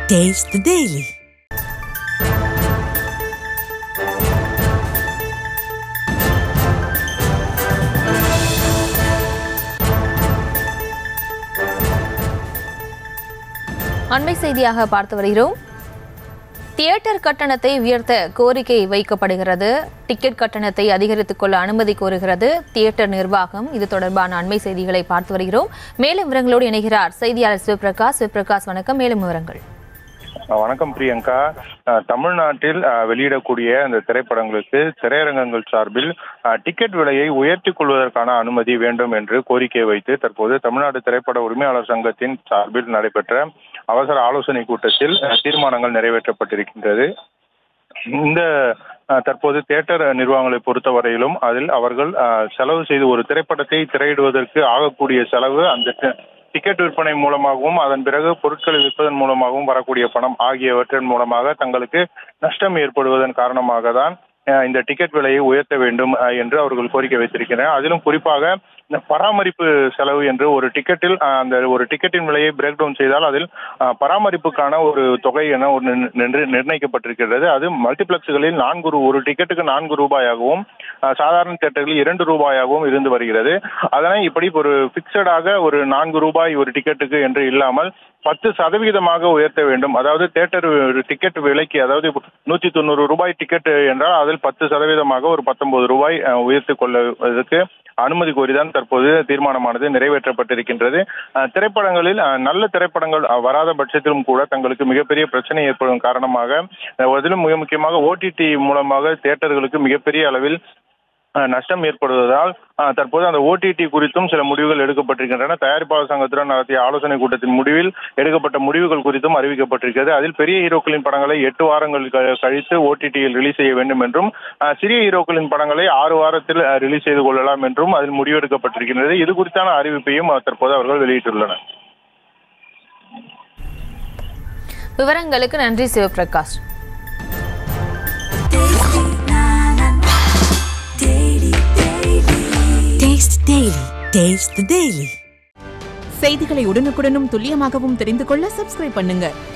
Taste the Daily. அண்மை செய்தியாக பார்த்து வருகிறோம் தியேட்டர் கட்டணத்தை உயர்த்த கோரிக்கை வைக்கப்படுகிறது டிக்கெட் கட்டணத்தை அதிகரித்துக் கொள்ள அனுமதி கோருகிறது தியேட்டர் நிர்வாகம் இது தொடர்பான அண்மை செய்திகளை பார்த்து வருகிறோம் மேலும் விவரங்களோடு இணைகிறார் செய்தியாளர் சிவபிரகாஷ் சிவபிரகாஷ் வணக்கம் மேலும் விவரங்கள் அஹ் வணக்கம் பிரியங்கா அஹ் தமிழ்நாட்டில் அஹ் வெளியிடக்கூடிய அந்த திரைப்படங்களுக்கு திரையரங்கங்கள் சார்பில் அஹ் டிக்கெட் விலையை உயர்த்திக் கொள்வதற்கான அனுமதி வேண்டும் என்று கோரிக்கை வைத்து தற்போது தமிழ்நாடு திரைப்பட உரிமையாளர் சங்கத்தின் சார்பில் நடைபெற்ற அவசர ஆலோசனை கூட்டத்தில் அஹ் தீர்மானங்கள் நிறைவேற்றப்பட்டிருக்கின்றது இந்த அஹ், தற்போது தியேட்டர் நிர்வாகங்களை பொறுத்தவரையிலும் அதில் அவர்கள் அஹ், செலவு செய்து ஒரு திரைப்படத்தை திரையிடுவதற்கு ஆகக்கூடிய செலவு அந்த டி- டிக்கெட் விற்பனை மூலமாகவும் அதன் பிறகு பொருட்களை விற்பதன் மூலமாகவும் வரக்கூடிய பணம் ஆகியவற்றின் மூலமாக தங்களுக்கு நஷ்டம் ஏற்படுவதன் காரணமாக தான் அஹ், இந்த டிக்கெட் விலையை உயர்த்த வேண்டும் அஹ், என்று அவர்கள் கோரிக்கை வைத்திருக்கிறனர் அதிலும் குறிப்பாக இந்த பராமரிப்பு செலவு என்று ஒரு டிக்கெட்டில் அஹ், அந்த ஒரு டிக்கெட்டின் விலையை பிரேக் டவுன் செய்தால் அதில் அஹ், பராமரிப்புக்கான ஒரு தொகை என ஒரு நிர்- நிர்ண- நிர்ணயிக்கப்பட்டிருக்கிறது அது மல்டிபிளெக்ஸ்களில் நான்கு ரூ- ஒரு டிக்கெட்டுக்கு நான்கு ரூபாயாகவும் அஹ், சாதாரண தியேட்டர்களில் இரண்டு ரூபாயாகவும் இருந்து வருகிறது அதனை இப்படி ஒரு பிக்சடாக ஒரு நான்கு ரூபாய் ஒரு டிக்கெட்டுக்கு என்று இல்லாமல் பத்து சதவிகிதமாக உயர்த்த வேண்டும் அதாவது தேட்டர் டிக்கெட் விலைக்கு அதாவது நூத்தி தொண்ணூறு ரூபாய் டிக்கெட் என்றால் அதில் பத்து சதவீதமாக ஒரு பத்தொன்பது ரூபாய் அஹ், உயர்த்திக் கொள்வதற்கு அனுமதி கோரிதான் தற்போது தீர்மானமானது நிறைவேற்றப்பட்டிருக்கின்றது அஹ், திரைப்படங்களில் அஹ், நல்ல திரைப்படங்கள் அஹ், வராத பட்சத்திலும் கூட தங்களுக்கு மிகப்பெரிய பிரச்சனை ஏற்படும் காரணமாக அஹ், அதிலும் மிக முக்கியமாக ஓடிடி மூலமாக தியேட்டர்களுக்கு மிகப்பெரிய அளவில் அஹ், நஷ்டம் ஏற்படுவதால் அஹ், தற்போது அந்த ஓடிடி குறித்தும் சில முடிவுகள் எடுக்கப்பட்டிருக்கின்றன தயாரிப்பாளர் சங்கத்துடன் நடத்திய ஆலோசனை கூட்டத்தின் முடிவில் எடுக்கப்பட்ட முடிவுகள் குறித்தும் அறிவிக்கப்பட்டிருக்கிறது அதில் பெரிய ஹீரோக்களின் படங்களை எட்டு வாரங்கள் க- கழித்து ஓடிடியில் ரிலீஸ் செய்ய வேண்டும் என்றும் அஹ், சிறிய ஹீரோக்களின் படங்களை ஆறு வாரத்தில் அஹ், ரிலீஸ் செய்து கொள்ளலாம் என்றும் அதில் முடிவெடுக்கப்பட்டிருக்கின்றது இது குறித்தான அறிவிப்பையும் அஹ், தற்போது அவர்கள் வெளியிட்டுள்ளனர் விவரங்களுக்கு நன்றி Sivaprakash Taste Daily. Taste the Daily. செய்திகளை உடனுக்குடனும் துல்லியமாகவும் தெரிந்து கொள்ள சப்ஸ்கிரைப் பண்ணுங்க